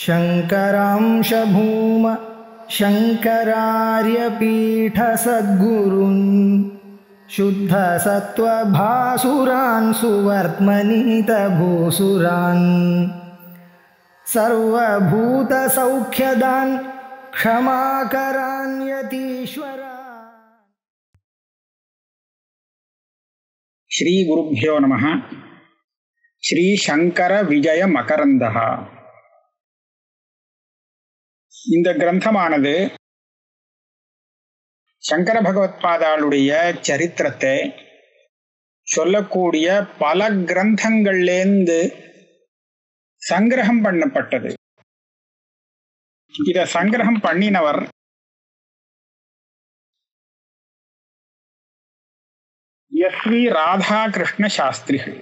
शङ्करांशभूम शङ्करार्यपीठसद्गुरुन् शुद्धसत्त्वभासुरान् सुवर्त्मनीतभूसुरान् सर्वभूतसौख्यदान् क्षमाकरान्यतीश्वरा ಶ್ರೀ ಗುರುಭ್ಯೋ ನಮಃ ಶ್ರೀ ಶಂಕರ விஜய மகரந்தகா இந்த கிரந்தமானது சங்கர பகவத்பாதாளுடைய சரித்திரத்தை சொல்லக்கூடிய பல கிரந்தங்கள்லேருந்து சங்கிரகம் பண்ணப்பட்டது இத சங்கிரகம் பண்ணினவர் எஸ் வி ராதாகிருஷ்ண சாஸ்திரிகள்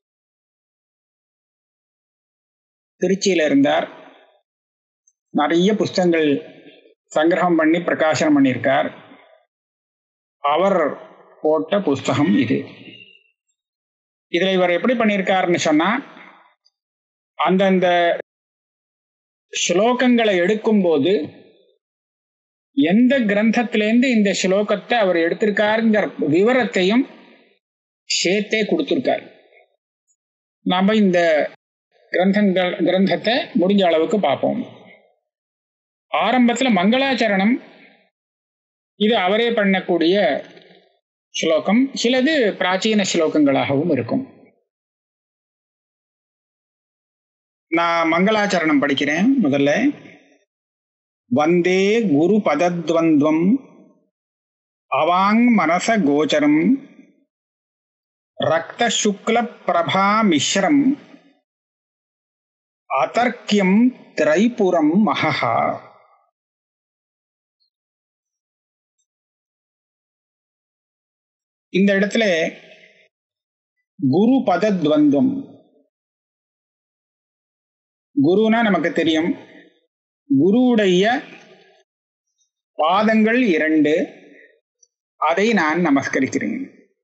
திருச்சியில இருந்தார் நிறைய புஸ்தகங்கள் சங்கிரகம் பண்ணி பிரகாசனம் பண்ணியிருக்கார் அவர் போட்ட புஸ்தகம் இது இதுல இவர் எப்படி பண்ணியிருக்காருன்னு சொன்னா அந்தந்த ஸ்லோகங்களை எடுக்கும்போது எந்த கிரந்தத்திலேருந்து இந்த ஸ்லோகத்தை அவர் எடுத்திருக்காருங்கிற விவரத்தையும் சேர்த்தே கொடுத்திருக்கார் நாம இந்த கிரந்தங்கள் கிரந்தத்தை முடிஞ்ச அளவுக்கு பார்ப்போம் ஆரம்பத்துல மங்களாச்சரணம் இது அவரே பண்ணக்கூடிய ஸ்லோகம் சிலது பிராச்சீன ஸ்லோகங்களாகவும் இருக்கும் நான் மங்களாச்சரணம் படிக்கிறேன் முதல்ல வந்தே குரு பதத்வந்த்வம் அவாங் மனச கோச்சரம் ரக்த சுக்ல பிரபா மிஸ்ரம் அதர்க்கியம் திரைபுரம் மகா இந்த இடத்துல குரு பதத்வந்தம் குருனா நமக்கு தெரியும் குருவுடைய பாதங்கள் இரண்டு அதை நான் நமஸ்கரிக்கிறேன்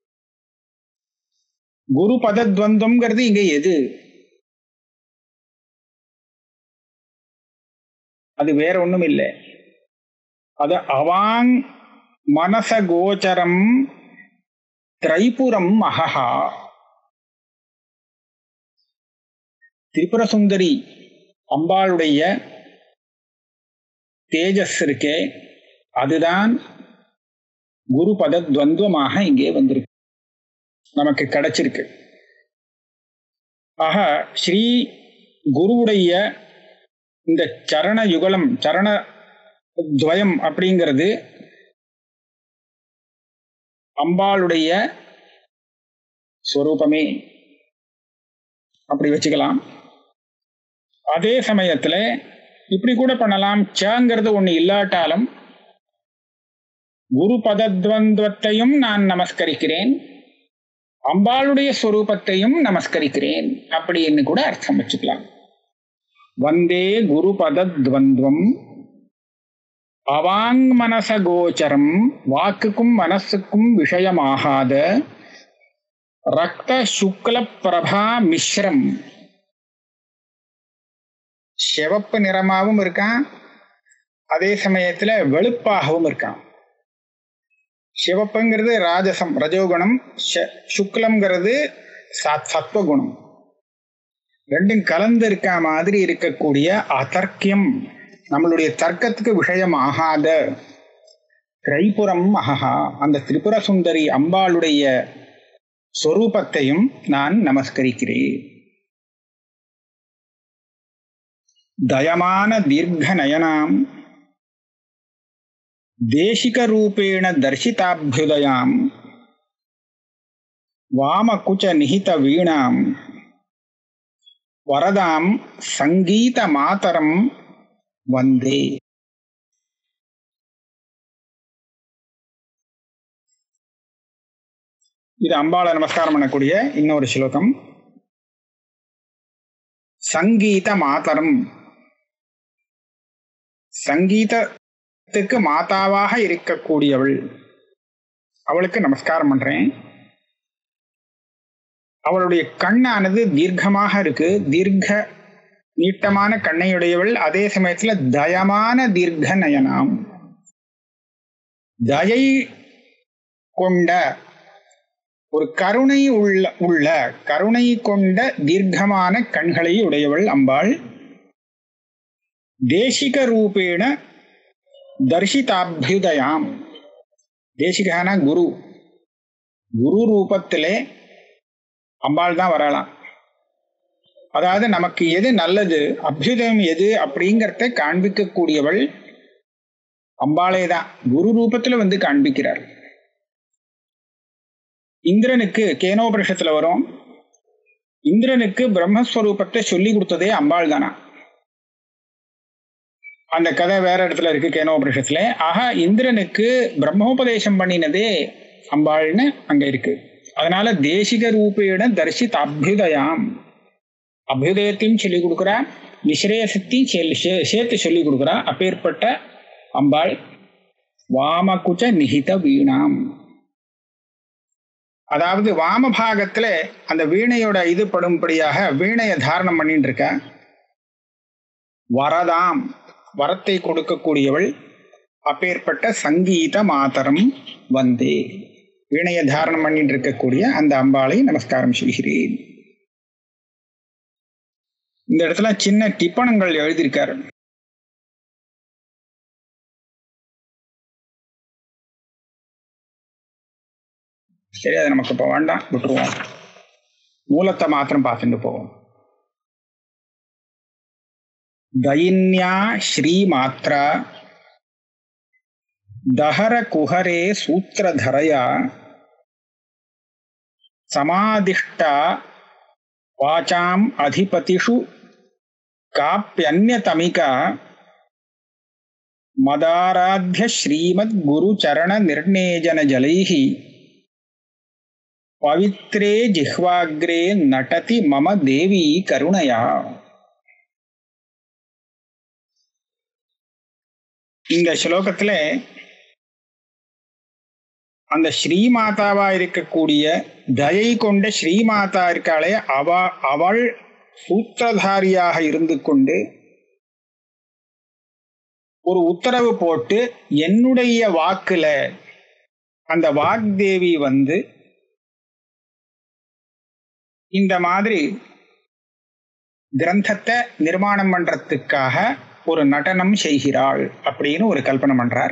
குரு பதத்வந்தம்ங்கிறது இங்க எது அது வேற ஒண்ணும் இல்லை அது அவாங் மனச கோச்சரம் திரைபுரம் மகா திரிபுர சுந்தரி அம்பாளுடைய தேஜஸ் இருக்கே அதுதான் குரு பதத்வந்துவமாக இங்கே வந்திருக்கு நமக்கு கிடைச்சிருக்கு ஆக ஸ்ரீ குருவுடைய இந்த சரண யுகலம் சரண துவயம் அப்படிங்கிறது அம்பாளுடைய ஸ்வரூபமே அப்படி வச்சுக்கலாம் அதே சமயத்துல இப்படி கூட பண்ணலாம் சங்கிறது ஒண்ணு இல்லாட்டாலும் குரு பதத்வந்தத்தையும் நான் நமஸ்கரிக்கிறேன் அம்பாளுடைய ஸ்வரூபத்தையும் நமஸ்கரிக்கிறேன் அப்படின்னு கூட அர்த்தம் வச்சுக்கலாம் வந்தே குரு பதத்வந்த்வம் அவாங் மனச கோச்சரம் வாக்குக்கும் மனசுக்கும் விஷயமாகாத ரக்த சுக்ல பிரபா மிஸ்ரம் சிவப்பு நிறமாகவும் இருக்கான் அதே சமயத்துல வெளுப்பாகவும் இருக்கான் சிவப்புங்கிறது ராஜசம் ரஜோகுணம் சுக்லம்ங்கிறது சத்வகுணம் ரெண்டும் கலந்து இருக்க மாதிரி இருக்கக்கூடிய அதர்க்கியம் நம்மளுடைய தர்க்கத்துக்கு விஷயம் ஆகாத திரைபுரம் மகா அந்த திரிபுர சுந்தரி அம்பாளுடைய சொரூபத்தையும் நான் நமஸ்கரிக்கிறேன் दयमान दीर्घ नयनाम देशिक रूपेण दर्शिताभ्युदयाम वामकुच निहित वीणाम वरदाम संगीत मातरम वंदे இது அம்பாளை நமஸ்காரம் பண்ணக்கூடிய இன்னொரு ஸ்லோகம் சங்கீத மாதரம் சங்கீதத்துக்கு மாதாவாக இருக்கக்கூடியவள் அவளுக்கு நமஸ்காரம் பண்றேன் அவளுடைய கண்ணானது தீர்க்கமாக இருக்கு தீர்க்க நீட்டமான கண்ணையுடையவள் அதே சமயத்துல தயமான தீர்க்க நயனாம் தயை கொண்ட ஒரு கருணை உள்ள உள்ள கருணை கொண்ட தீர்க்கமான கண்களை உடையவள் அம்பாள் தேசிக ரூபேண தர்ஷிதாபியுதயாம் தேசிகான குரு குரு ரூபத்திலே அம்பாள் தான் வரலாம் அதாவது நமக்கு எது நல்லது அபியுதயம் எது அப்படிங்கிறத காண்பிக்கக்கூடியவள் அம்பாளே தான் குரு ரூபத்துல வந்து காண்பிக்கிறார் இந்திரனுக்கு கேனோபரிஷத்துல வரும் இந்திரனுக்கு பிரம்மஸ்வரூபத்தை சொல்லி கொடுத்ததே அம்பாள் தானா அந்த கதை வேற இடத்துல இருக்கு கேனோபரிஷத்துல ஆக இந்திரனுக்கு பிரம்மோபதேசம் பண்ணினதே அம்பாள்னு அங்க இருக்கு அதனால தேசிக ரூபேன தரிசித் அபியுதயாம் அபியுதயத்தையும் சொல்லி கொடுக்குறா நிஸ்ரேயசத்தையும் செல்~ சே- சேர்த்து சொல்லி கொடுக்குறா அப்பேற்பட்ட அம்பாள் வாமகுச்ச நிகித வீணாம் அதாவது வாம பாகத்துல அந்த வீணையோட இது படும்படியாக வீணையை தாரணம் பண்ணிட்டு இருக்க வரதாம் வரத்தை கொடுக்கக்கூடியவள் அப்பேற்பட்ட சங்கீத மாதரம் வந்தே வீணையை தாரணம் பண்ணிட்டு இருக்கக்கூடிய அந்த அம்பாளை நமஸ்காரம் செய்கிறேன் இந்த இடத்துல சின்ன டிப்பணங்கள் எழுதியிருக்காரு சரி அது நமக்கு இப்போ வேண்டாம் விட்டுருவோம் மூலத்தை மாத்திரம் பார்த்துட்டு போவோம் दैन्या श्रीमात्रा दहर कुहरे सूत्रधरया समादिष्टा वाचाम् अधिपतिषु काप्यन्यतमिका मदाराध्य श्रीमद्गुरुचरणनिर्णेजनजलैः पवित्रे जिह्वाग्रे नटति मम देवी करुणया இந்த ஸ்லோகத்துல அந்த ஸ்ரீமாதாவா இருக்கக்கூடிய தயை கொண்ட ஸ்ரீமாதா இருக்காளே அவ அவள் சூத்திரதாரியாக இருந்து கொண்டு ஒரு உத்தரவு போட்டு என்னுடைய வாக்குல அந்த வாக்தேவி வந்து இந்த மாதிரி கிரந்தத்தை நிர்மாணம் பண்றதுக்காக ஒரு நடனம் செய்கிறாள் அப்படின்னு ஒரு கல்பனை பண்றார்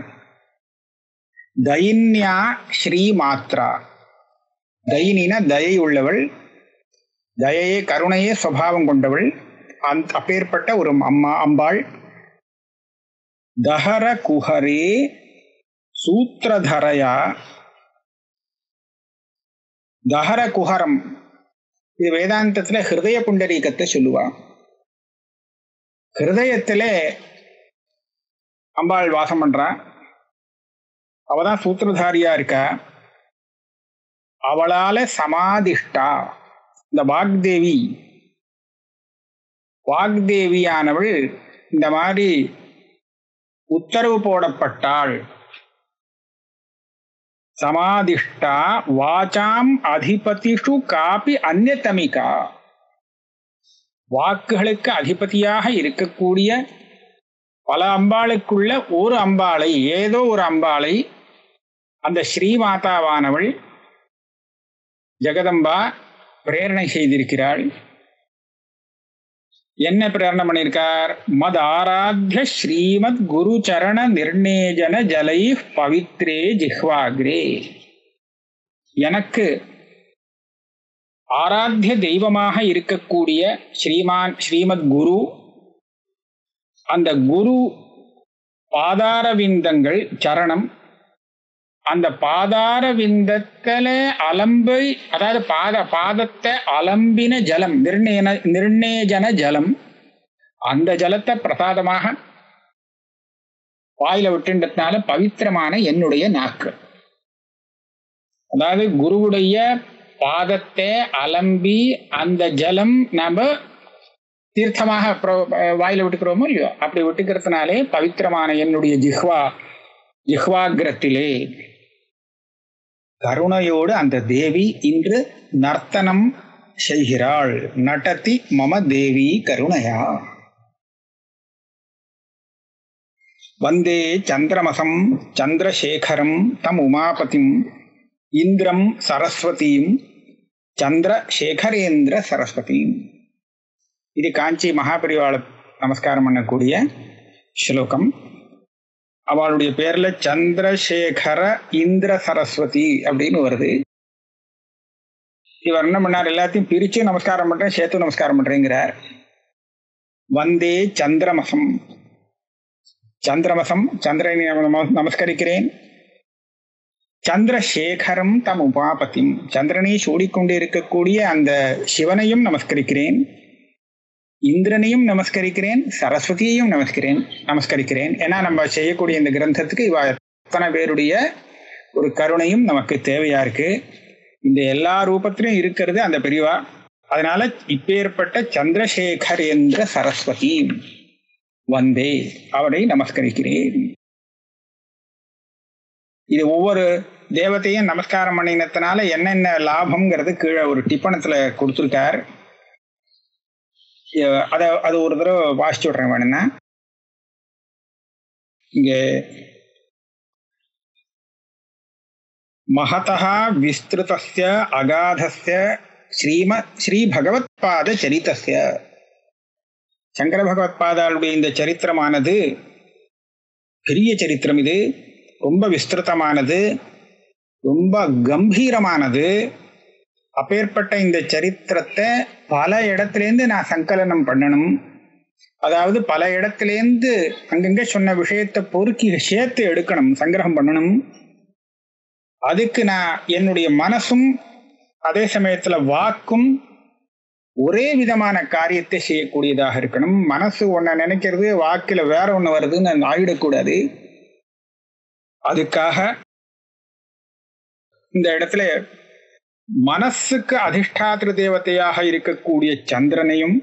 தைன்யா ஸ்ரீ மாத்ரா தைனின தயை உள்ளவள் தயையே கருணையே சுவாவம் கொண்டவள் அந்த அப்பேற்பட்ட ஒரு அம்மா அம்பாள் தஹர குஹரே சூத்திரதரையா தஹர குஹரம் இது வேதாந்தத்துல ஹிருதய புண்டரீகத்தை சொல்லுவா ஹிருதயத்திலே அம்பாள் வாசம் பண்றா அவதான் சூத்திரதாரியா இருக்கா அவளால சமாதிஷ்டா இந்த வாக்தேவி வாக்தேவியானவள் இந்த மாதிரி உத்தரவு போடப்பட்டாள் சமாதிஷ்டா வாசாம் அதிபதிஷு காபி அந்நத்தமிகா வாக்குகளுக்கு அதிபதியாக இருக்கக்கூடிய பல அம்பாளுக்குள்ள ஒரு அம்பாளை ஏதோ ஒரு அம்பாளை அந்த ஸ்ரீமாதாவானவள் ஜெகதம்பா பிரேரணை செய்திருக்கிறாள் என்ன பிரேரணை பண்ணியிருக்கார் மத் ஆராத்திய ஸ்ரீமத் குரு சரண நிர்ணேஜன ஜலை பவித்ரே ஜிஹ்வாக்ரே எனக்கு ஆராத்திய தெய்வமாக இருக்கக்கூடிய ஸ்ரீமான் ஸ்ரீமத் குரு அந்த குரு பாதார விந்தங்கள் சரணம் அந்த பாதார விந்தத்தில அலம்பை அதாவது பாத பாதத்தை அலம்பின ஜலம் நிர்ணயன நிர்ணேஜன ஜலம் அந்த ஜலத்தை பிரசாதமாக வாயில விட்டுன்றதுனால பவித்திரமான என்னுடைய நாக்கு அதாவது குருவுடைய பாதத்தை அலம்பி அந்த ஜலம் நாம தீர்த்தமாக அப்புறம் வாயில விட்டுக்கிறோமோ இல்லையோ அப்படி விட்டுக்கிறதுனாலே பவித்திரமான என்னுடைய ஜிஹ்வா ஜிஹ்வாகிரத்திலே கருணையோடு அந்த தேவி இன்று நர்த்தனம் செய்கிறாள் நடத்தி மம தேவி கருணையா வந்தே சந்திரமசம் சந்திரசேகரம் தம் உமாபதிம் இந்திரம் சரஸ்வதியும் சந்திரசேகரேந்திர சரஸ்வதியும் இது காஞ்சி மகாபரிவாள நமஸ்காரம் பண்ணக்கூடிய ஸ்லோகம் அவளுடைய பேர்ல சந்திரசேகர இந்திர சரஸ்வதி அப்படின்னு வருது இவர் என்ன பண்ணார் எல்லாத்தையும் பிரிச்சு நமஸ்காரம் பண்றேன் சேர்த்து நமஸ்காரம் பண்றேங்கிறார் வந்தே சந்திரமசம் சந்திரமசம் சந்திரனை நம- நமஸ்கரிக்கிறேன் சந்திரசேகரம் தம் உபாபதிம் சந்திரனை சூடிக்கொண்டு இருக்கக்கூடிய அந்த சிவனையும் நமஸ்கரிக்கிறேன் இந்திரனையும் நமஸ்கரிக்கிறேன் சரஸ்வதியையும் நமஸ்கிறேன் நமஸ்கரிக்கிறேன் ஏன்னா நம்ம செய்யக்கூடிய இந்த கிரந்தத்துக்கு இவ எத்தனை பேருடைய ஒரு கருணையும் நமக்கு தேவையா இருக்கு இந்த எல்லா ரூபத்திலும் இருக்கிறது அந்த பெரியவா அதனால இப்பேற்பட்ட சந்திரசேகரேந்திர சரஸ்வதி வந்தே அவரை நமஸ்கரிக்கிறேன் இது ஒவ்வொரு தேவத்தையும் நமஸ்காரம் பண்ணினத்தினால என்னென்ன லாபம்ங்கிறது கீழே ஒரு டிப்பணத்துல கொடுத்துருக்கார் அஹ் அத அது ஒரு தடவை வாசிச்சு விட்றேன் வேணும்னா இங்க மகதா விஸ்திருதஸ்ய அகாதஸ்ய ஸ்ரீம ஸ்ரீ பகவத்பாத சரித்தஸ்ய சங்கர பகவத்பாதாளுடைய இந்த சரித்திரமானது பெரிய சரித்திரம் இது ரொம்ப விஸ்திருதமானது ரொம்ப கம்பீரமானது அப்பேற்பட்ட இந்த சரித்திரத்தை பல இடத்துலேருந்து நான் சங்கலனம் பண்ணணும் அதாவது பல இடத்துலேருந்து அங்கங்க சொன்ன விஷயத்தை பொறுக்கி சேர்த்து எடுக்கணும் சங்கிரகம் பண்ணணும் அதுக்கு நான் என்னுடைய மனசும் அதே சமயத்துல வாக்கும் ஒரே விதமான காரியத்தை செய்யக்கூடியதாக இருக்கணும் மனசு ஒன்ன நினைக்கிறது வாக்குல வேற ஒண்ணு வருதுன்னு ஆயிடக்கூடாது அதுக்காக இந்த இடத்துல மனசுக்கு அதிஷ்டாத்திர தேவதையாக இருக்கக்கூடிய சந்திரனையும்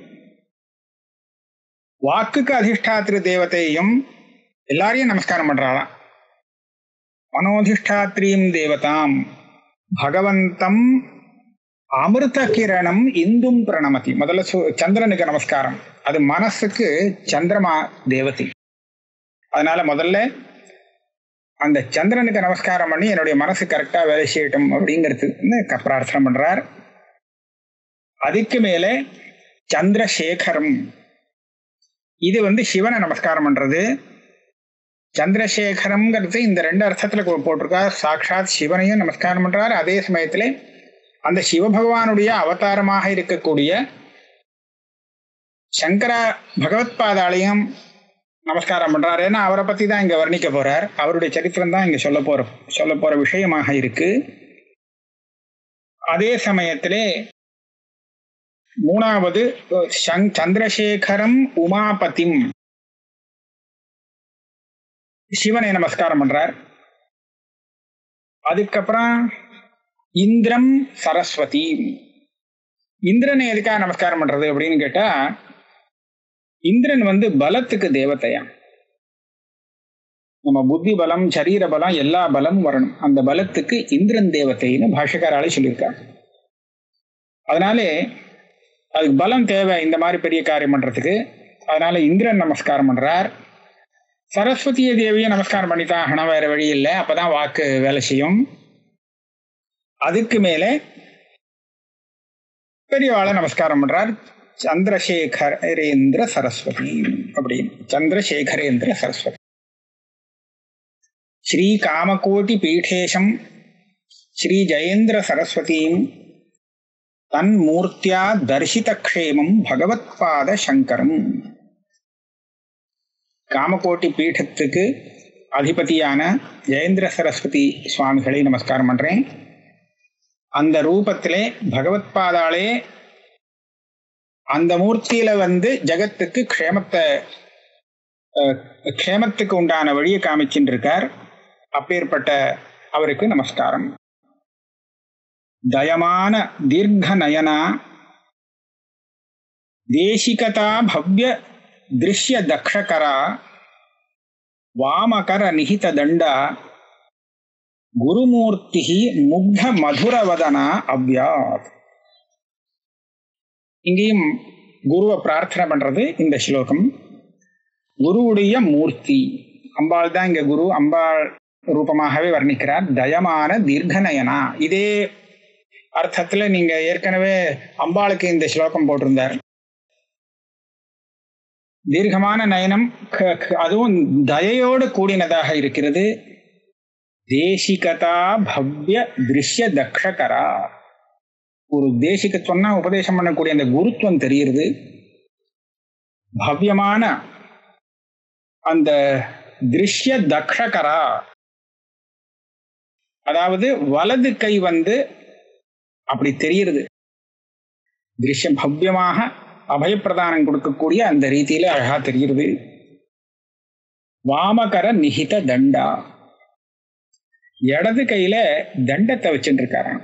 வாக்குக்கு அதிஷ்டாத்திர தேவதையும் எல்லாரையும் நமஸ்காரம் பண்றாளாம் மனோதிஷ்டாத்ரீம் தேவதாம் பகவந்தம் அமிர்த கிரணம் இந்தும் பிரணமதி முதல்ல சு- சந்திரனுக்கு நமஸ்காரம் அது மனசுக்கு சந்திரமா தேவதை அதனால முதல்ல அந்த சந்திரனுக்கு நமஸ்காரம் பண்ணி என்னுடைய மனசு கரெக்டா வேலை செய்யட்டும் அப்படிங்கிறதுக்கு க- பிரார்த்தனை பண்றார் அதுக்கு மேலே சந்திரசேகரம் இது வந்து சிவனை நமஸ்காரம் பண்றது சந்திரசேகரம்ங்கிறது இந்த ரெண்டு அர்த்தத்துல கொ- போட்டிருக்கார் சாட்சாத் சிவனையும் நமஸ்காரம் பண்றார் அதே சமயத்துல அந்த சிவபகவானுடைய அவதாரமாக இருக்கக்கூடிய சங்கர பகவத்பாதாலையும் நமஸ்காரம் பண்றார் ஏன்னா அவரை பத்தி தான் இங்க வர்ணிக்க போறார் அவருடைய சரித்திரம் தான் இங்க சொல்ல போற சொல்ல போற விஷயமாக இருக்கு அதே சமயத்திலே மூணாவது சங் சந்திரசேகரம் உமாபதிம் சிவனை நமஸ்காரம் பண்றார் அதுக்கப்புறம் இந்திரம் சரஸ்வதி இந்திரனை எதுக்காக நமஸ்காரம் பண்றது அப்படின்னு கேட்டா இந்திரன் வந்து பலத்துக்கு தேவதையா நம்ம புத்தி பலம் சரீர பலம் எல்லா பலமும் வரணும் அந்த பலத்துக்கு இந்திரன் தேவதைன்னு பாஷக்காராலே சொல்லியிருக்காங்க அதனாலே அதுக்கு பலம் தேவை இந்த மாதிரி பெரிய காரியம் பண்றதுக்கு அதனால இந்திரன் நமஸ்காரம் பண்றார் சரஸ்வதிய தேவியை நமஸ்காரம் பண்ணித்தான் ஆகணும் வேற வழி இல்லை அப்பதான் வாக்கு வேலை செய்யும் அதுக்கு மேலே பெரியவாளை நமஸ்காரம் பண்றார் சந்திரசேகரேந்திர சரஸ்வதி அப்படின்னு சந்திரசேகரேந்திர சரஸ்வதி ஸ்ரீ காமகோட்டி பீఠேஷம் ஸ்ரீ ஜெயேந்திர சரஸ்வதீம் தன்மூர்த்தியா தரிசிதக்ஷேமம் பகவத்பாத சங்கரம் காமகோட்டி பீഠத்துக்கு அதிபதியான ஜெயேந்திர சரஸ்வதி சுவாமிகளை நமஸ்காரம் பண்றேன் அந்த ரூபத்திலே பகவத்பாதாலே அந்த மூர்த்தியில வந்து ஜகத்துக்கு க்ஷேமத்தை அஹ், க்ஷேமத்துக்கு உண்டான வழியை காமிச்சுட்டு இருக்கார் அப்பேற்பட்ட அவருக்கு நமஸ்காரம் தயமான தீர்க்க நயனா தேசிகதா பவ்ய திருஷ்ய தக்ஷகரா வாமகர நிகித தண்டா குருமூர்த்தி முக்த மதுரவதனா அவ்யாத் இங்கேயும் குருவை பிரார்த்தனை பண்றது இந்த ஸ்லோகம் குருவுடைய மூர்த்தி அம்பாள் தான் இங்க குரு அம்பாள் ரூபமாகவே வர்ணிக்கிறார் தயமான தீர்க்கநயனா இதே அர்த்தத்துல நீங்க ஏற்கனவே அம்பாளுக்கு இந்த ஸ்லோகம் போட்டிருந்தார் தீர்க்கமான நயனம் க- க- அதுவும் தயையோடு கூடினதாக இருக்கிறது தேசிகதா பவ்ய திருஷ்ய தக்ஷகரா ஒரு தேசிக சொன்னா உபதேசம் பண்ணக்கூடிய அந்த குருத்துவம் தெரியுது பவ்யமான அந்த திருஷ்ய தக்ஷகரா அதாவது வலது கை வந்து அப்படி தெரியுது திருஷ்யம் பவ்யமாக அபயப்பிரதானம் கொடுக்கக்கூடிய அந்த ரீதியில அழகா தெரியுது வாமகர நிகித தண்டா இடது கையில தண்டத்தை வச்சுட்டு இருக்காராம்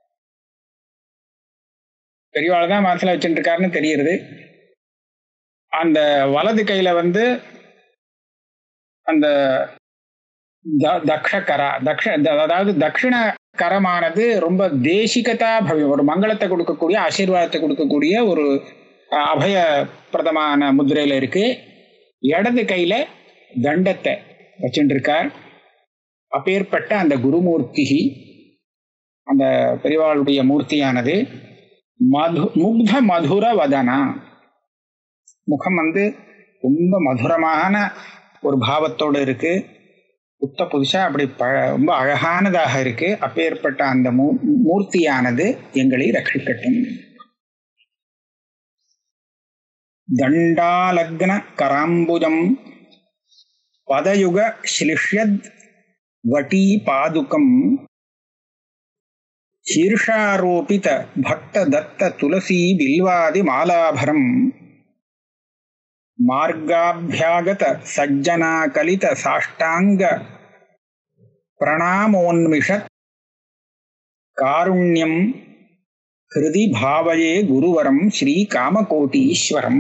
பெரியவாள் தான் மனசுல வச்சுட்டு இருக்காருன்னு தெரியுது அந்த வலது கையில வந்து அந்த த- தக்ஷகரா தக்ஷ த- அதாவது தட்சிண கரமானது ரொம்ப தேசிகதா பவ்யம் ஒரு மங்களத்தை கொடுக்கக்கூடிய ஆசீர்வாதத்தை கொடுக்கக்கூடிய ஒரு அஹ், அபயப்பிரதமான முத்திரையில இருக்கு இடது கையில தண்டத்தை வச்சுட்டு இருக்கார் அப்பேற்பட்ட அந்த குருமூர்த்தி அந்த பெரியவாளுடைய மூர்த்தியானது மது முக்த மதுர வதனா முகம் வந்து ரொம்ப மதுரமான ஒரு பாவத்தோடு இருக்கு புத்த புதுசா அப்படி ப ரொம்ப அழகானதாக இருக்கு அப்பேற்பட்ட அந்த மூ மூர்த்தியானது எங்களை ரட்சிக்கட்டும் தண்டாலக்ன கராம்புஜம் பதயுக ஸ்லிஷ்யத் வட்டி பாதுகம் शीर्षारोपित भक्त दत्त तुलसी बिल्वादि मालाभरम मार्गाभ्यागत सज्जना कलित साष्टांग प्रणामोन्मिषत् कारुण्यम हृदि भावये गुरुवरम श्री कामकोटीश्वरम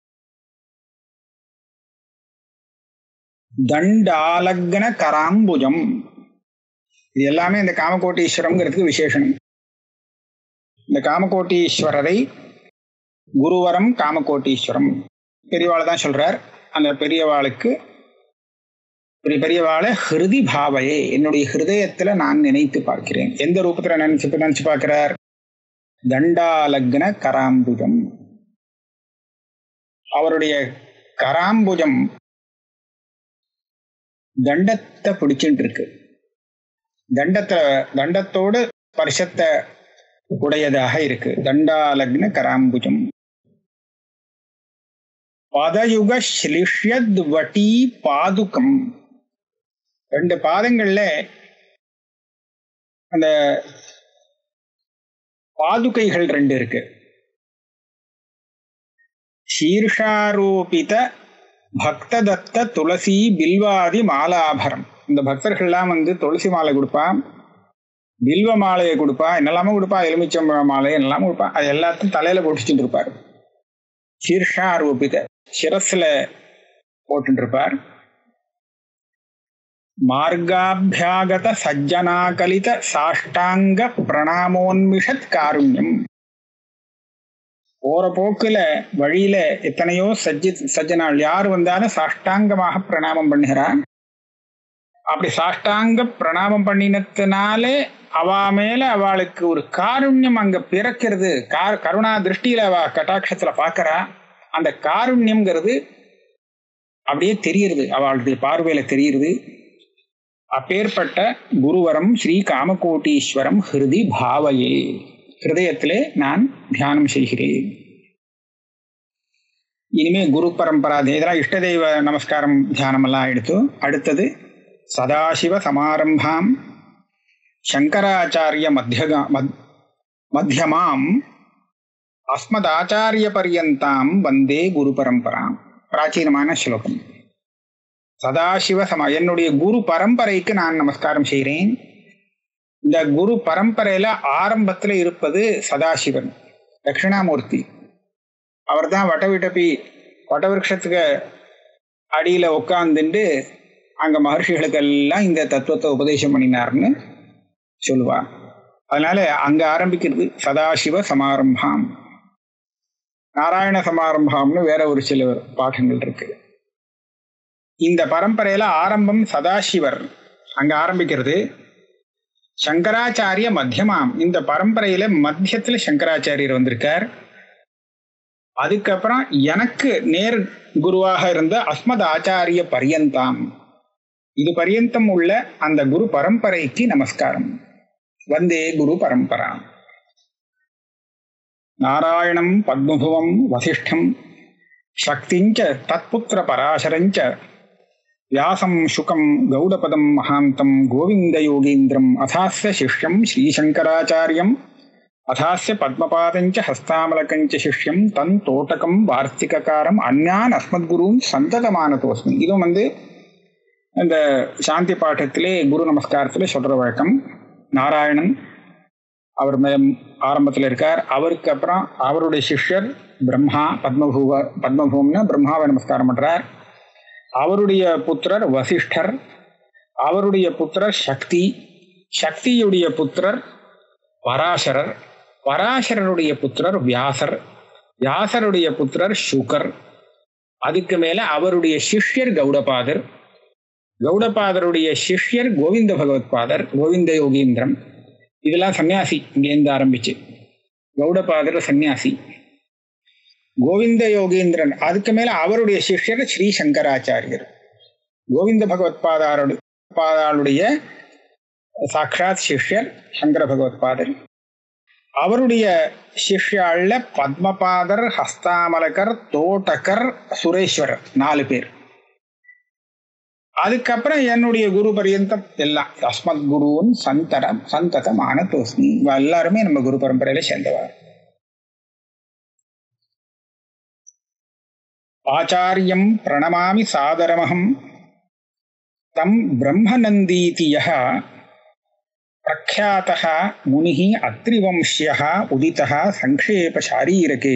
தண்டாலக்ன கராம்புஜம் இது எல்லாமே இந்த காமகோட்டீஸ்வரம்ங்கிறதுக்கு விசேஷனம் இந்த காமகோட்டீஸ்வரரை குருவரம் காமகோட்டீஸ்வரம் பெரியவாள் தான் சொல்றார் அந்த பெரியவாளுக்கு பெரிய பெரியவாளை ஹிருதி பாவையே என்னுடைய ஹிருதயத்துல நான் நினைத்து பார்க்கிறேன் எந்த ரூபத்துல நினைச்சு நினைச்சு பார்க்கிறார் தண்டாலக்ன கராம்புஜம் அவருடைய கராம்புஜம் தண்டத்தை பிடிச்சிட்டு இருக்கு தண்டத்தை தண்டத்தோடு ஸ்பர்ஷத்தை உடையதாக இருக்கு தண்டாலக்ன கராம்புஜம் பதயுக ஸ்லிஷ்யத் வட்டி பாதுகம் ரெண்டு பாதங்கள்ல அந்த பாதுகைகள் ரெண்டு இருக்கு சீர்ஷாரோபித பக்ததத்த துளசி பில்வாதி மாலாபரம் இந்த பக்தர்கள்லாம் வந்து துளசி மாலை கொடுப்பா பில்வ மாலையை கொடுப்பா என்னெல்லாமோ கொடுப்பா எலுமிச்சம்பழ மாலை என்னெல்லாமோ கொடுப்பா அது எல்லாத்தையும் தலையில போட்டுச்சுட்டு இருப்பார் சீர்ஷாரூபித சிரஸ்ல போட்டு இருப்பார் மார்காபியாகத சஜ்ஜனாகலித சாஷ்டாங்க பிரணாமோன்மிஷத் காருண்யம் போற போக்குல வழியில எத்தனையோ சஜ்ஜி சஜ்ஜனாள் யார் வந்தாலும் சாஷ்டாங்கமாக பிரணாமம் பண்ணுகிறார் அப்படி சாஷ்டாங்க பிரணாமம் பண்ணினத்தினாலே அவ மேல அவளுக்கு ஒரு காருண்யம் அங்க பிறக்கிறது கார் கருணா திருஷ்டியில அவ கட்டாட்சத்துல பாக்குறா அந்த காருண்யம்ங்கிறது அப்படியே தெரியுது அவளுடைய பார்வையில தெரியுது அப்பேற்பட்ட குருவரம் ஸ்ரீ காமகோட்டீஸ்வரம் ஹிருதி பாவையே ஹிருதயத்திலே நான் தியானம் செய்கிறேன் இனிமே குரு பரம்பரா இதெல்லாம் இஷ்ட தெய்வ நமஸ்காரம் தியானம் எல்லாம் எடுத்து அடுத்தது சதாசிவ சமாரம்பாம் சங்கராச்சாரிய மத்தியகா மத் மத்தியமாம் அஸ்மதாச்சாரிய பரியந்தாம் வந்தே குரு பரம்பராம் பிராச்சீனமான ஸ்லோகம் சதாசிவ சமா என்னுடைய குரு பரம்பரைக்கு நான் நமஸ்காரம் செய்கிறேன் இந்த குரு பரம்பரையில ஆரம்பத்துல இருப்பது சதாசிவன் தட்சிணாமூர்த்தி அவர் தான் வட்டவிட்டப்பி வட்டவிருஷத்துக்கு அடியில உட்காந்துட்டு அங்க மகர்ஷிகளுக்கெல்லாம் இந்த தத்துவத்தை உபதேசம் பண்ணினார்னு சொல்லுவா அதனால அங்க ஆரம்பிக்கிறது சதாசிவ சமாரம்பாம் நாராயண சமாரம்பாம்னு வேற ஒரு சில பாடங்கள் இருக்கு இந்த பரம்பரையில ஆரம்பம் சதாசிவர் அங்க ஆரம்பிக்கிறது சங்கராச்சாரிய மத்தியமாம் இந்த பரம்பரையில மத்தியத்துல சங்கராச்சாரியர் வந்திருக்கார் அதுக்கப்புறம் எனக்கு நேர் குருவாக இருந்த அஸ்மத் ஆச்சாரிய பரியந்தாம் இது பரியந்தம் உள்ள அந்த குரு பரம்பரைக்கு நமஸ்காரம் வந்தே குரு பரம்பரா நாராயணம் பத்மபுவம் வசிஷ்டம் சக்திஞ்ச தத்புத்திர பராசரஞ்ச வியாசம் சுகம் கௌடபதம் மகாந்தம் கோவிந்த யோகீந்திரம் அதாஸ்ய சிஷ்யம் ஸ்ரீசங்கராச்சாரியம் அதாஸ்ய பத்மபாதஞ்ச ஹஸ்தாமலகஞ்ச சிஷ்யம் தன் தோட்டகம் வார்த்திககாரம் அந்யான் அஸ்மத்குருவும் சந்ததமானதோஸ்மி இதுவும் வந்து இந்த சாந்தி பாட்டத்திலே குரு நமஸ்காரத்தில் சொல்ற வழக்கம் நாராயணன் அவர் ஆரம்பத்தில் இருக்கார் அவருக்கு அப்புறம் அவருடைய சிஷ்யர் பிரம்மா பத்மபூவ பத்மபூம்னு பிரம்மாவை நமஸ்காரம் பண்றார் அவருடைய புத்திரர் வசிஷ்டர் அவருடைய புத்திரர் சக்தி சக்தியுடைய புத்திரர் பராசரர் பராசரருடைய புத்திரர் வியாசர் வியாசருடைய புத்திரர் சுகர் அதுக்கு மேல அவருடைய சிஷ்யர் கௌடபாதர் கௌடபாதருடைய சிஷ்யர் கோவிந்த பகவத்பாதர் கோவிந்த யோகீந்திரம் இதெல்லாம் சன்னியாசி இங்கேருந்து ஆரம்பிச்சு கௌடபாதர் சன்னியாசி கோவிந்த யோகீந்திரன் அதுக்கு மேல அவருடைய சிஷ்யர் ஸ்ரீ சங்கராச்சாரியர் கோவிந்த பகவத் பாதாருடைய பாதாளுடைய சாட்சாத் சிஷ்யர் சங்கர பகவத் பாதர் அவருடைய சிஷ்யாள்ல பத்மபாதர் ஹஸ்தாமலகர் தோட்டகர் சுரேஸ்வரர் நாலு பேர் அதுக்கப்புறம் என்னுடைய குரு பரியந்தம் எல்லாம் அஸ்மத் குருவும் சந்தரம் சந்ததமான தோஸ்மி எல்லாருமே நம்ம குரு பரம்பரையில சேர்ந்தவர் ஆச்சாரியம் பிரணமாமி சாதரமகம் தம் பிரம்மநந்தீதி யः प्रख्यातः मुनिः अत्रिवंश्यः उदितः सङ्क्षेपशारीरके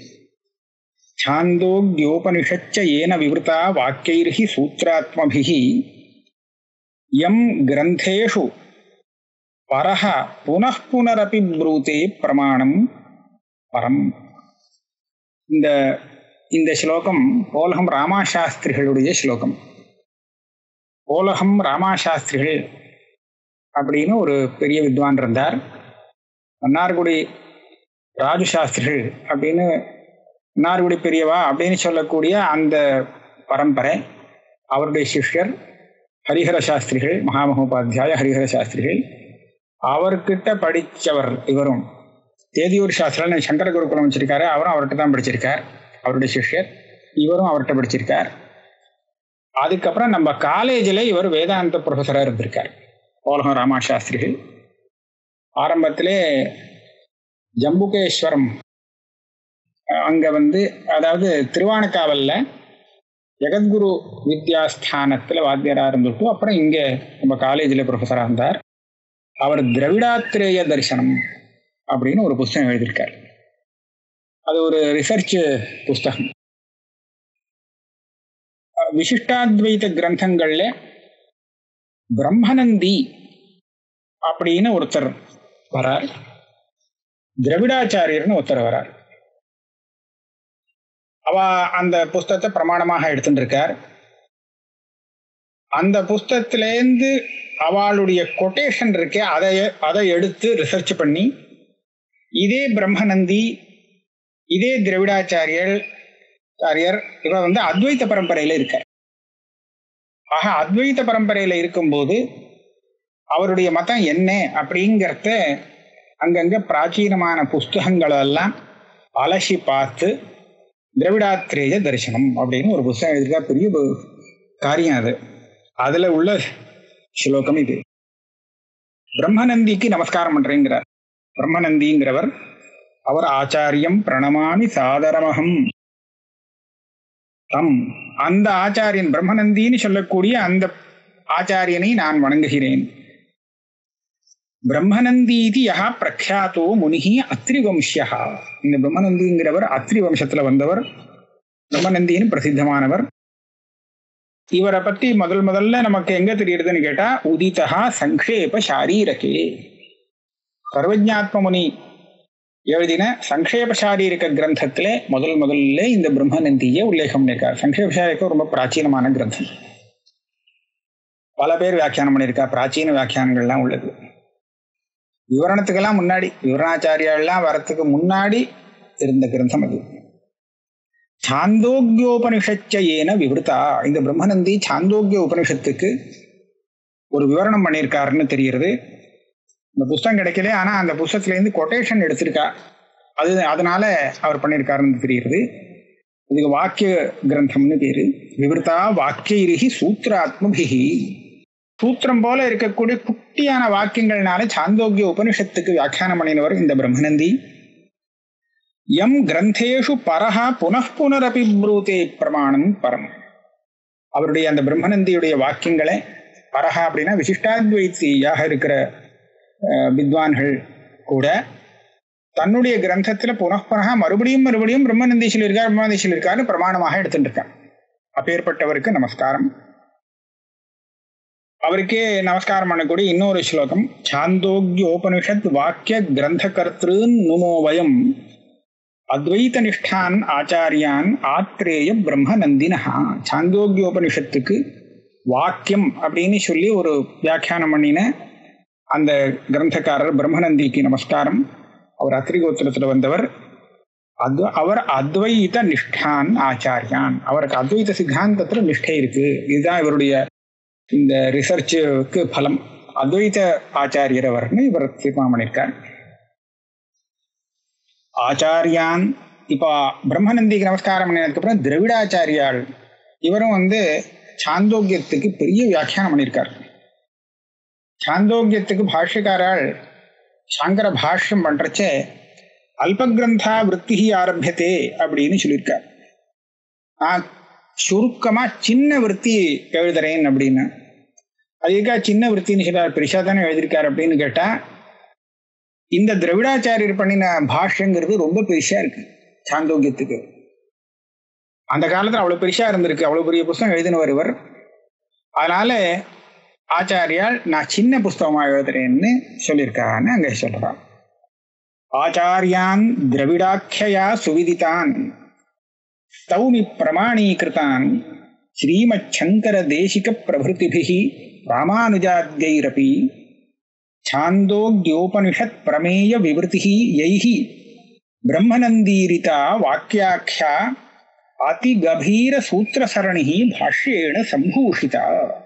छान्दोग्योपनिषच्च येन विवृता वाक्यैः सूत्रात्मभिः यं ग्रन्थेषु परः पुनः पुनरपि ब्रूते प्रमाणं பரம் இந்த இந்த ஸ்லோகம் போலகம் ராமாசாஸ்திரிகளுடைய ஸ்லோகம் போலகம் ராமாசாஸ்திரிகள் அப்படின்னு ஒரு பெரிய வித்வான் இருந்தார் மன்னார்குடி ராஜு சாஸ்திரிகள் அப்படின்னு மன்னார்குடி பெரியவா அப்படின்னு சொல்லக்கூடிய அந்த பரம்பரை அவருடைய சிஷ்யர் ஹரிஹர சாஸ்திரிகள் மகாமகோபாத்தியாய ஹரிஹர சாஸ்திரிகள் அவர்கிட்ட படித்தவர் இவரும் தேதியூர் சாஸ்திரம் சங்கர குருகுலம் வச்சிருக்காரு அவரும் அவர்கிட்ட தான் படிச்சிருக்கார் அவருடைய சிஷ்யர் இவரும் அவர்கிட்ட படிச்சிருக்கார் அதுக்கப்புறம் நம்ம காலேஜில் இவர் வேதாந்த ப்ரொஃபஸராக இருந்திருக்கார் போலகம் ராமா சாஸ்திரிகள் ஆரம்பத்திலே ஜம்புகேஸ்வரம் அங்க வந்து அதாவது திருவானக்காவல்ல ஜெகத்குரு வித்யாஸ்தானத்தில் வாத்தியராக இருந்துட்டு அப்புறம் இங்கே நம்ம காலேஜில் ப்ரொஃபஸராக இருந்தார் அவர் திரவிடாத்திரேய தரிசனம் அப்படின்னு ஒரு புஸ்தகம் எழுதியிருக்கார் அது ஒரு ரிசர்ச் புஸ்தகம் விசிஷ்டாத்வைத கிரந்தங்கள்ல பிரம்மநந்தி அப்படின்னு ஒருத்தர் வரார் திரவிடாச்சாரியர்னு ஒருத்தர் வரார் அவ அந்த புஸ்தகத்தை பிரமாணமாக எடுத்துட்டு இருக்கார் அந்த புஸ்தகத்திலேருந்து அவளுடைய கொட்டேஷன் இருக்கே அதை அதை எடுத்து ரிசர்ச் பண்ணி இதே பிரம்மநந்தி இதே திரவிடாச்சாரியர் ஆரியர் இவர் வந்து அத்வைத்த பரம்பரையில இருக்கார் ஆக அத்வைத்த பரம்பரையில இருக்கும்போது அவருடைய மதம் என்ன அப்படிங்கிறத அங்கங்க பிராச்சீனமான புஸ்தகங்கள் எல்லாம் அலசி பார்த்து திரவிடாத்திரேய தரிசனம் அப்படின்னு ஒரு புஸ்தகம் எழுதிருக்கா பெரிய காரியம் அது அதுல உள்ள ஸ்லோகம் இது பிரம்மநந்திக்கு நமஸ்காரம் பண்றேங்கிறார் பிரம்மநந்திங்கிறவர் அவர் ஆச்சாரியம் பிரணமாமி சாதரமகம் தம் அந்த ஆச்சாரியன் பிரம்மநந்தின்னு சொல்லக்கூடிய அந்த ஆச்சாரியனை நான் வணங்குகிறேன் பிரம்மநந்தீதி யா பிரக்யாத்தோ முனிகி அத்ரி வம்சியா இந்த பிரம்மநந்திங்கிறவர் அத்ரி வம்சத்துல வந்தவர் பிரம்மநந்தின்னு பிரசித்தமானவர் இவரை பத்தி முதல் முதல்ல நமக்கு எங்க தெரியுதுன்னு கேட்டா உதிதா சங்கேப சாரீரகே சர்வஜாத்ம முனி எழுதின சங்கேப சாரீரிக கிரந்தத்திலே முதல் முதல்ல இந்த பிரம்மநந்தியை உல்லேகம் பண்ணியிருக்கார் சங்கேப சாரீரிகம் ரொம்ப பிராச்சீனமான கிரந்தம் பல பேர் வியாக்கியானம் பண்ணியிருக்கா பிராச்சீன வியாக்கியானங்கள்லாம் உள்ளது விவரணத்துக்கெல்லாம் முன்னாடி விவரணாச்சாரியாலாம் வரத்துக்கு முன்னாடி இருந்த கிரந்தம் அது சாந்தோக்கியோபனிஷச்ச ஏன விவருத்தா இந்த பிரம்மநந்தி சாந்தோக்கிய உபனிஷத்துக்கு ஒரு விவரணம் பண்ணியிருக்காருன்னு தெரிகிறது இந்த புஸ்தகம் கிடைக்கல ஆனா அந்த புஸ்தகத்திலேருந்து கொட்டேஷன் எடுத்திருக்கா அது அதனால அவர் பண்ணியிருக்காருன்னு தெரிகிறது இதுக்கு வாக்கிய கிரந்தம்னு பேரு விவருத்தா வாக்கியரிகி சூத்திராத்மபிகி சூத்திரம் போல இருக்கக்கூடிய குட்டியான வாக்கியங்கள்னால சாந்தோக்கிய உபனிஷத்துக்கு வியாக்கியானம் பண்ணினவர் இந்த பிரம்மநந்தி எம் கிரந்தேஷு பரஹா புனఃபுனரபி ப்ரூதே பிரமாணம் பரம் அவருடைய அந்த பிரம்மநந்தியுடைய வாக்கியங்களை பரஹா அப்படின்னா விசிஷ்டாத்வைத்தியாக இருக்கிற அஹ், வித்வான்கள் கூட தன்னுடைய கிரந்தத்துல புனఃபனகா மறுபடியும் மறுபடியும் பிரம்மநந்தி சொல்லியிருக்கார் பிரம்மநந்தி சொல்லியிருக்காருன்னு பிரமாணமாக எடுத்துட்டு இருக்கார் அப்பேற்பட்டவருக்கு நமஸ்காரம் அவருக்கே நமஸ்காரம் பண்ணக்கூடிய இன்னொரு ஸ்லோகம் சாந்தோக்கியோபனிஷத் வாக்கிய கிரந்த கர்த்திருன் நுமோ வயம் அத்வைத நிஷ்டான் ஆச்சாரியான் ஆத்ரேய பிரம்மநந்தினஹா சாந்தோக்கியோபனிஷத்துக்கு வாக்கியம் அப்படின்னு சொல்லி ஒரு வியாக்கியானம் பண்ணின அந்த கிரந்தக்காரர் பிரம்மநந்திக்கு நமஸ்காரம் அவர் அத்திரிகோத்திரத்தில் வந்தவர் அத்வ அவர் அத்வைத நிஷ்டான் ஆச்சாரியான் அவருக்கு அத்வைத சித்தாந்தத்தில் நிஷ்டை இருக்கு இதுதான் இவருடைய இந்த ரிசர்ச்சுக்கு பலம் அத்வைத ஆச்சாரியர் அவர்னு இவர் தீர்மானம் பண்ணியிருக்கார் ஆச்சாரியான் இப்போ பிரம்மநந்திக்கு நமஸ்காரம் பண்ணதுக்கு அப்புறம் திரவிடாச்சாரியால் இவரும் வந்து சாந்தோக்கியத்துக்கு பெரிய வியாக்கியானம் பண்ணியிருக்கார் சாந்தோக்கியத்துக்கு பாஷ்யக்காரால் சாங்கர பாஷ்யம் பண்றச்சே அல்பகிரந்தா விற்பி ஆரம்பியதே அப்படின்னு சொல்லியிருக்கார் நான் சுருக்கமா சின்ன விற்பி எழுதுறேன் அப்படின்னு அதுக்கா சின்ன விற்த்தின்னு சொல்றார் பெருசா தானே எழுதியிருக்காரு அப்படின்னு கேட்டா இந்த திரவிடாச்சாரியர் பண்ணின பாஷ்யங்கிறது ரொம்ப பெருசா இருக்கு சாந்தோக்கியத்துக்கு அந்த காலத்துல அவ்வளவு பெருசா இருந்திருக்கு அவ்வளவு பெரிய புஸ்தகம் எழுதினவர் இவர் அதனால ஆச்சாரியால் நான் சின்ன புஸ்தகமா எழுதுறேன்னு சொல்லியிருக்கான்னு அங்க சொல்றான் ஆச்சாரியான் திரவிடாக்கியா சுவிதிதான் ஸ்தௌமி பிரமாணீகிருதான் ஸ்ரீமச்சங்கர தேசிக பிரபுதிபிகி ராமானுஜாத்யைரபி छान्दोग्योपनिषत् प्रमेय विवृतिः यैः ब्रह्मनन्दीरिता वाक्याख्या அதிகபீர பாஷ்யேன சம்பூஷிதா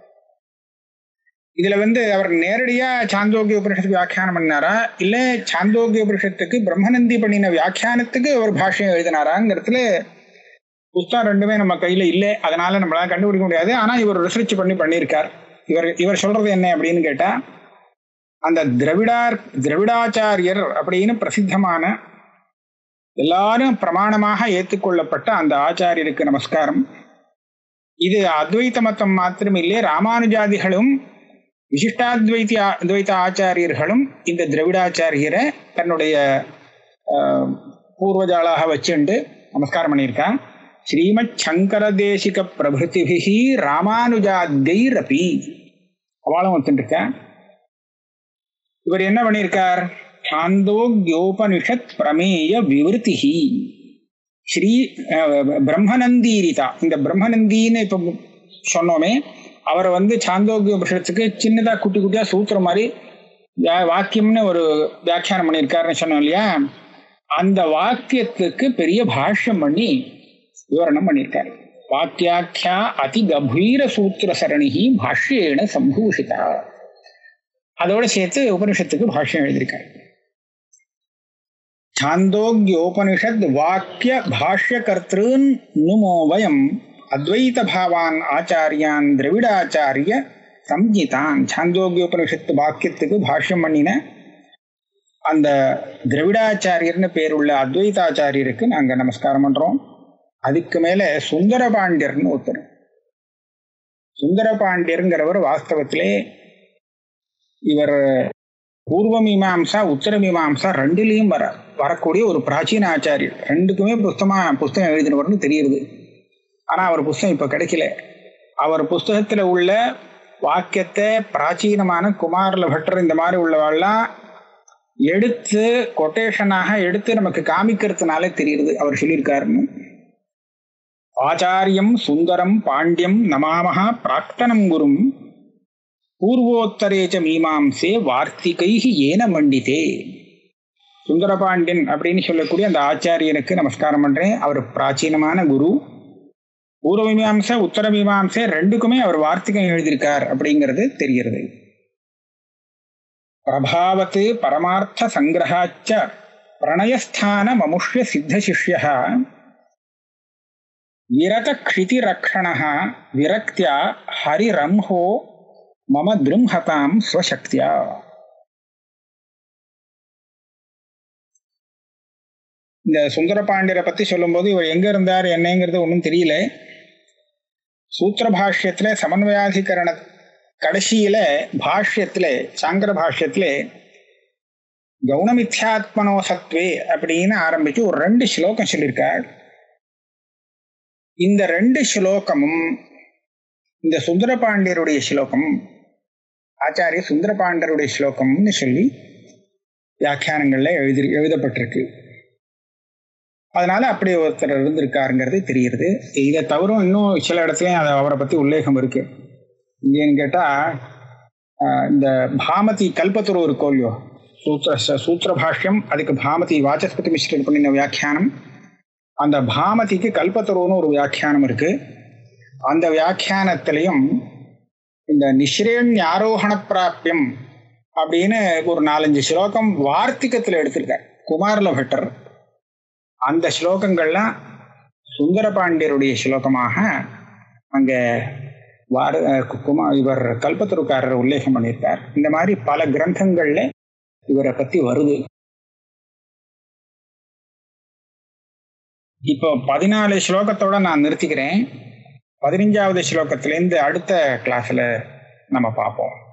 இதுல வந்து அவர் நேரடியா சாந்தோக்கிய உபனிஷத்துக்கு வியாக்கியானம் பண்ணாரா இல்ல சாந்தோக்கிய உபனிஷத்துக்கு பிரம்மநந்தி பண்ணின வியாக்கியானத்துக்கு அவர் பாஷ்யம் எழுதினாராங்கிறதுல புஸ்தகம் ரெண்டுமே நம்ம கையில இல்லை அதனால நம்மளால கண்டுபிடிக்க முடியாது ஆனா இவர் ரிசர்ச் பண்ணி பண்ணியிருக்கார் இவர் இவர் சொல்றது என்ன அப்படின்னு கேட்டா அந்த திரவிடார் திரவிடாச்சாரியர் அப்படின்னு பிரசித்தமான எல்லாரும் பிரமாணமாக ஏற்றுக்கொள்ளப்பட்ட அந்த ஆச்சாரியருக்கு நமஸ்காரம் இது அத்வைத்த மதம் மாத்திரமில்லை ராமானுஜாதிகளும் விசிஷ்டாத்வைத்திய அத்வைத்த ஆச்சாரியர்களும் இந்த திரவிடாச்சாரியரை தன்னுடைய ஆஹ், பூர்வஜாளாக வச்சுண்டு நமஸ்காரம் பண்ணியிருக்கான் ஸ்ரீமத் சங்கர தேசிக பிரபுதிபிகி ராமானுஜாத்யைரபி அவளும் ஒத்துருக்கேன் இவர் என்ன பண்ணியிருக்கார் சாந்தோக்யோபனிஷத் பிரமேய விவருத்திஹி ஸ்ரீ அஹ், பிரம்மநந்தீரிதா இந்த பிரம்மநந்தின்னு இப்ப சொன்னோமே அவரை வந்து சாந்தோக்கிய உபனிஷத்துக்கு சின்னதா குட்டி குட்டியா சூத்திர மாதிரி வா- வாக்கியம்னு ஒரு வியாக்கியானம் பண்ணியிருக்காருன்னு சொன்னோம் இல்லையா அந்த வாக்கியத்துக்கு பெரிய பாஷ்யம் பண்ணி விவரணம் பண்ணியிருக்காரு வாக்கியாக்கியா அதி கம்பீர சூத்திர சரணிகி பாஷ்யேன சம்பூஷிதா அதோட சேர்த்து உபனிஷத்துக்கு பாஷ்யம் எழுதியிருக்காரு சாந்தோக்கியோபனிஷத் வாக்கிய பாஷ்ய கர்த்திருன் நுமோ வயம் அத்வைத பாவான் ஆச்சாரியான் திரவிடாச்சாரிய சம்ஜிதான் சாந்தோக்கியோபனிஷத்து வாக்கியத்துக்கு பாஷ்யம் பண்ணின அந்த திரவிடாச்சாரியர்னு பேருள்ள அத்வைதாச்சாரியருக்கு நாங்க நமஸ்காரம் பண்றோம் அதுக்கு மேல சுந்தர பாண்டியர்னு ஒருத்தர் சுந்தர பாண்டியருங்கிறவர் வாஸ்தவத்திலே இவர் பூர்வ மீமாம்சா உத்தர மீமாம்சா ரெண்டுலேயும் வர வரக்கூடிய ஒரு பிராச்சீன ஆச்சாரியர் ரெண்டுக்குமே புஸ்தமா புஸ்தகம் எழுதினவர்னு தெரியுது ஆனா அவர் புஸ்தகம் இப்ப கிடைக்கல அவர் புஸ்தகத்துல உள்ள வாக்கியத்தை பிராச்சீனமான குமாரல பட்டர் இந்த மாதிரி உள்ளவாள்லாம் எடுத்து கொட்டேஷனாக எடுத்து நமக்கு காமிக்கிறதுனால தெரியுது அவர் சொல்லியிருக்காருன்னு ஆச்சாரியம் சுந்தரம் பாண்டியம் நமாமஹா பிராக்தனம் குரும் பூர்வோத்தரேச்ச மீமாம்சே வார்த்திகைஹி ஏன மண்டிதே சுந்தரபாண்டியன் அப்படின்னு சொல்லக்கூடிய அந்த ஆச்சாரியனுக்கு நமஸ்காரம் பண்றேன் அவர் பிராச்சீனமான குரு பூர்வ மீமாம்சை உத்தர மீமாம்சை ரெண்டுக்குமே அவர் வார்த்திகம் எழுதியிருக்கார் அப்படிங்கிறது தெரிகிறது பிரபாவத்து பரமார்த்த சங்கிரகாச்ச பிரணயஸ்தான மமுஷ்ய சித்த சிஷ்ய விரத க்ஷிதிரக்ஷண விரக்தியா ஹரிரம்ஹோ மம திரும்ஹதாம் ஸ்வசக்தியா இந்த சுந்தர பாண்டியரை பத்தி சொல்லும்போது இவர் எங்க இருந்தார் என்னங்கிறது ஒன்றும் தெரியல சூத்திர பாஷ்யத்துல சமன்வயாதிகரண கடைசியில பாஷ்யத்துல சாங்கர பாஷ்யத்துல கவுனமித்யாத்மனோ சத்வே அப்படின்னு ஆரம்பிச்சு ஒரு ரெண்டு ஸ்லோகம் சொல்லியிருக்கார் இந்த ரெண்டு ஸ்லோகமும் இந்த சுந்தரபாண்டியருடைய ஸ்லோகம் ஆச்சாரிய சுந்தரபாண்டியருடைய ஸ்லோகம்னு சொல்லி வியாக்கியானங்கள்ல எழுதி எழுதப்பட்டிருக்கு அதனால அப்படி ஒருத்தர் இருந்திருக்காருங்கிறது தெரியுது இதை தவிர இன்னும் சில இடத்துலயும் அது அவரை பத்தி உல்லேகம் இருக்கு இங்கேன்னு கேட்டா ஆஹ், இந்த பாமதி கல்பத்துரு ஒரு கோல்யோ சூத்திர ச- சூத்திர பாஷ்யம் அதுக்கு பாமதி வாச்சஸ்பதி மிஸ்ரர் பண்ணின வியாக்கியானம் அந்த பாமதிக்கு கல்பத்துருன்னு ஒரு வியாக்கியானம் இருக்கு அந்த வியாக்கியானத்திலையும் இந்த நிஸ்ரேன் ஆரோகண பிராப்பியம் அப்படின்னு ஒரு நாலஞ்சு ஸ்லோகம் வார்த்திகத்தில் எடுத்திருக்கார் குமாரல பட்டர் அந்த ஸ்லோகங்கள்லாம் சுந்தரபாண்டியருடைய ஸ்லோகமாக அங்க வார கு- குமா இவர் கல்பத்துருக்காரர் உல்லேகம் பண்ணியிருக்கார் இந்த மாதிரி பல கிரந்தங்கள்ல இவரை பத்தி வருது இப்போ பதினாலு ஸ்லோகத்தோட நான் நிறுத்திக்கிறேன் பதினஞ்சாவது ஸ்லோகத்திலேருந்து அடுத்த கிளாஸ்ல நம்ம பார்ப்போம்